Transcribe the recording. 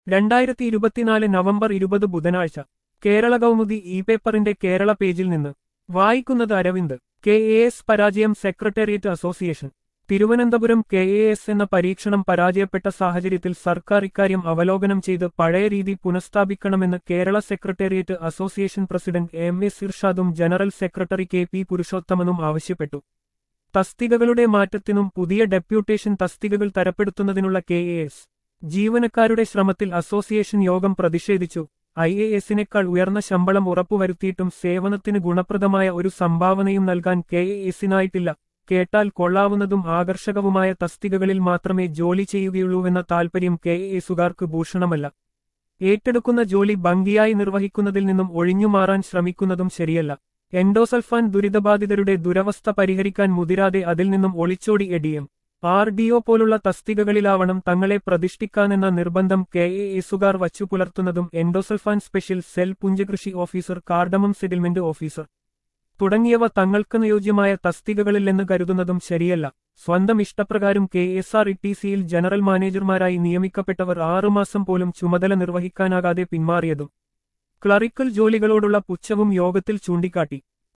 രണ്ടായിരത്തി ഇരുപത്തിനാല് നവംബർ ഇരുപത് ബുധനാഴ്ച കേരള കൗമുദി ഇ പേപ്പറിന്റെ കേരള പേജിൽ നിന്ന് വായിക്കുന്നത് അരവിന്ദ് കെ എ എസ് പരാജയം secretariat association Thiruvananthapuram K A S എന്ന പരീക്ഷണം പരാജയപ്പെട്ട സാഹചര്യത്തിൽ സർക്കാർ ഇക്കാര്യം അവലോകനം ചെയ്ത് പഴയ രീതി പുനഃസ്ഥാപിക്കണമെന്ന് Kerala secretariat association president M S ഇർഷാദും ജനറൽ സെക്രട്ടറി കെ പി പുരുഷോത്തമനും ആവശ്യപ്പെട്ടു തസ്തികകളുടെ മാറ്റത്തിനും പുതിയ ഡെപ്യൂട്ടേഷൻ തസ്തികകൾ തരപ്പെടുത്തുന്നതിനുള്ള കെ എ എസ് ജീവനക്കാരുടെ ശ്രമത്തിൽ അസോസിയേഷൻ യോഗം പ്രതിഷേധിച്ചു ഐ എ എസിനേക്കാൾ ഉയർന്ന ശമ്പളം ഉറപ്പുവരുത്തിയിട്ടും സേവനത്തിന് ഗുണപ്രദമായ ഒരു സംഭാവനയും നൽകാൻ കെ എ എസിനായിട്ടില്ല കേട്ടാൽ കൊള്ളാവുന്നതും ആകർഷകവുമായ തസ്തികകളിൽ മാത്രമേ ജോലി ചെയ്യുകയുള്ളൂവെന്ന താൽപര്യം കെ എ എസുകാർക്ക് ഭൂഷണമല്ല ഏറ്റെടുക്കുന്ന ജോലി ഭംഗിയായി നിർവഹിക്കുന്നതിൽ നിന്നും ഒഴിഞ്ഞുമാറാൻ ശ്രമിക്കുന്നതും ശരിയല്ല എൻഡോസൾഫാൻ ദുരിതബാധിതരുടെ ദുരവസ്ഥ പരിഹരിക്കാൻ മുതിരാതെ അതിൽ നിന്നും ഒളിച്ചോടി എഡിഎം ആർ ഡി ഒ പോലുള്ള തസ്തികകളിലാവണം തങ്ങളെ പ്രതിഷ്ഠിക്കാനെന്ന നിർബന്ധം കെ എ എസുകാർ വച്ചു പുലർത്തുന്നതും എൻഡോസൾഫാൻ സ്പെഷ്യൽ സെൽ പുഞ്ചകൃഷി ഓഫീസർ കാർഡമം സെറ്റിൽമെന്റ് ഓഫീസർ തുടങ്ങിയവ തങ്ങൾക്കനുയോജ്യമായ തസ്തികകളില്ലെന്ന് കരുതുന്നതും ശരിയല്ല സ്വന്തം ഇഷ്ടപ്രകാരം K S R E T സിയിൽ ജനറൽ മാനേജർമാരായി നിയമിക്കപ്പെട്ടവർ ആറുമാസം പോലും ചുമതല നിർവഹിക്കാനാകാതെ പിന്മാറിയതും ക്ലറിക്കൽ ജോലികളോടുള്ള പുച്ഛവും യോഗത്തിൽ ചൂണ്ടിക്കാട്ടി